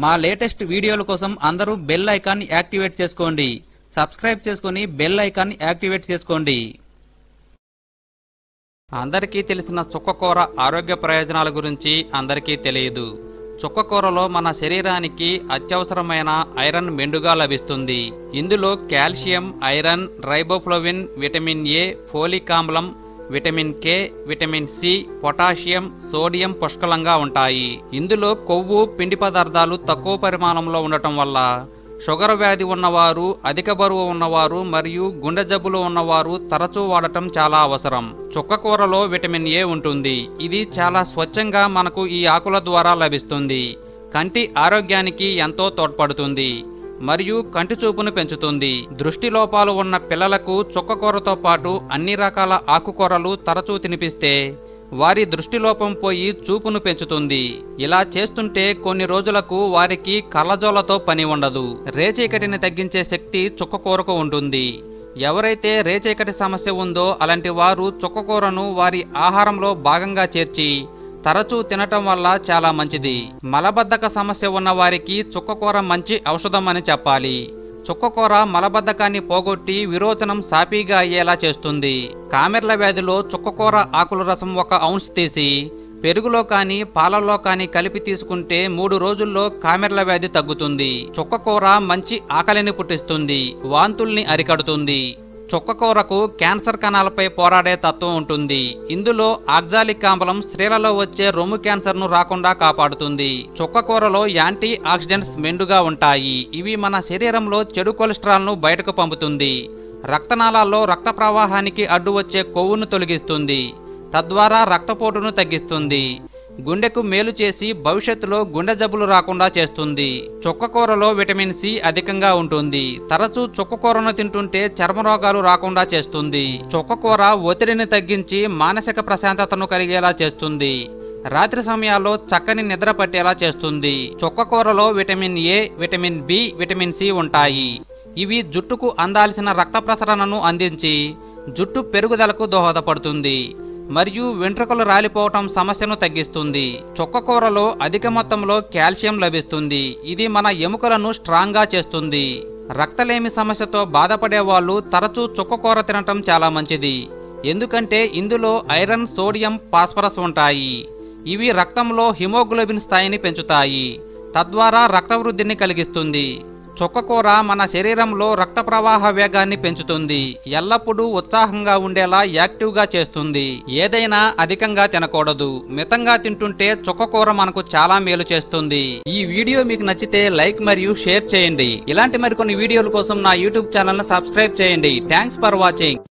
మా లేటెస్ట్ వీడియోల కోసం అందరూ బెల్ ఐకాన్ యాక్టివేట్ చేసుకోండి సబ్స్క్రైబ్ చేసుకుని బెల్ ఐకాన్ యాక్టివేట్ చేసుకోండి అందరికీ తెలిసిన చుక్కకూర ఆరోగ్య ప్రయోజనాల గురించి అందరికీ తెలియదు చుక్కకూరలో మన శరీరానికి అత్యవసరమైన ఐరన్ మెండుగా లభిస్తుంది ఇందులో calcium iron riboflavin vitamin A folic ఆమ్లం vitamin K vitamin C potassium sodium పుష్కలంగా ఉంటాయి ఇందులో కొవ్వు పిండి పదార్థాలు తక్కువ పరిమాణంలో ఉండటం వల్ల షుగర్ వ్యాధి ఉన్నవారు అధిక బరువు ఉన్నవారు మరియు గుండె జబ్బులు ఉన్నవారు తరచూ వాడటం చాలా అవసరం చుక్కకూరలో విటమిన్ ఏ ఉంటుంది ఇది చాలా స్వచ్ఛంగా మనకు ఈ ఆకుల ద్వారా లభిస్తుంది కంటి ఆరోగ్యానికి ఎంతో తోడ్పడుతుంది మరియు కంటి చూపును పెంచుతుంది దృష్టి లోపాలు ఉన్న పిల్లలకు చుక్కకూరతో పాటు అన్ని రకాల ఆకుకూరలు తరచూ తినిపిస్తే వారి దృష్టిలోపం పోయి చూపును పెంచుతుంది ఇలా చేస్తుంటే కొన్ని రోజులకు వారికి కళ్ళజోలతో పని ఉండదు రేచీకటిని తగ్గించే శక్తి చుక్కకూరకు ఉంటుంది ఎవరైతే రేచీకటి సమస్య ఉందో అలాంటి వారు చుక్కకూరను వారి ఆహారంలో భాగంగా చేర్చి తరచూ తినటం వల్ల చాలా మంచిది మలబద్ధక సమస్య ఉన్న వారికి చుక్కకూర మంచి ఔషధం అని చెప్పాలి చుక్కకూర మలబద్ధకాన్ని పోగొట్టి విరోచనం సాపీగా అయ్యేలా చేస్తుంది కామెర్ల వ్యాధిలో చుక్కకూర ఆకుల రసం ఒక ఔన్స్ తీసి పెరుగులో కానీ పాలల్లో కానీ కలిపి తీసుకుంటే మూడు రోజుల్లో కామెర్ల వ్యాధి తగ్గుతుంది చుక్కకూర మంచి ఆకలిని పుట్టిస్తుంది వాంతుల్ని అరికడుతుంది చుక్కకూరకు క్యాన్సర్ కణాలపై పోరాడే తత్వం ఉంటుంది ఇందులో ఆక్జాలిక్ ఆమ్లం స్త్రీలలో వచ్చే రొమ్ము క్యాన్సర్ ను రాకుండా కాపాడుతుంది చుక్కకూరలో యాంటీ ఆక్సిడెంట్స్ మెండుగా ఉంటాయి ఇవి మన శరీరంలో చెడు కొలెస్ట్రాల్ ను బయటకు పంపుతుంది రక్తనాళాల్లో రక్త ప్రవాహానికి అడ్డు వచ్చే కొవ్వును తొలగిస్తుంది తద్వారా రక్తపోటును తగ్గిస్తుంది గుండెకు మేలు చేసి భవిష్యత్తులో గుండె జబ్బులు రాకుండా చేస్తుంది చుక్కకూరలో విటమిన్ సి అధికంగా ఉంటుంది తరచూ చుక్కకూరను తింటుంటే చర్మ రోగాలు రాకుండా చేస్తుంది చుక్కకూర ఒత్తిడిని తగ్గించి మానసిక ప్రశాంతతను కలిగేలా చేస్తుంది రాత్రి సమయాల్లో చక్కని నిద్ర పట్టేలా చేస్తుంది చుక్కకూరలో vitamin A vitamin B vitamin C ఉంటాయి ఇవి జుట్టుకు అందాల్సిన రక్త ప్రసరణను అందించి జుట్టు పెరుగుదలకు దోహదపడుతుంది మరియు వెంట్రుకలు రాలిపోవటం సమస్యను తగ్గిస్తుంది చుక్కకూరలో అధిక మొత్తంలో కాల్షియం లభిస్తుంది ఇది మన ఎముకలను స్ట్రాంగ్ గా చేస్తుంది రక్తలేమి సమస్యతో బాధపడే వాళ్ళు తరచూ చుక్కకూర తినటం చాలా మంచిది ఎందుకంటే ఇందులో ఐరన్ సోడియం ఫాస్ఫరస్ ఉంటాయి ఇవి రక్తంలో హిమోగ్లోబిన్ స్థాయిని పెంచుతాయి తద్వారా రక్త వృద్ధిని కలిగిస్తుంది చుక్కకూర మన శరీరంలో రక్త ప్రవాహ వేగాన్ని పెంచుతుంది ఎల్లప్పుడూ ఉత్సాహంగా ఉండేలా యాక్టివ్గా చేస్తుంది ఏదైనా అధికంగా తినకూడదు మితంగా తింటుంటే చుక్కకూర మనకు చాలా మేలు చేస్తుంది ఈ వీడియో మీకు నచ్చితే లైక్ మరియు షేర్ చేయండి ఇలాంటి మరికొన్ని వీడియోల కోసం నా యూట్యూబ్ ఛానల్ ను సబ్స్క్రైబ్ చేయండి థ్యాంక్స్ ఫర్ వాచింగ్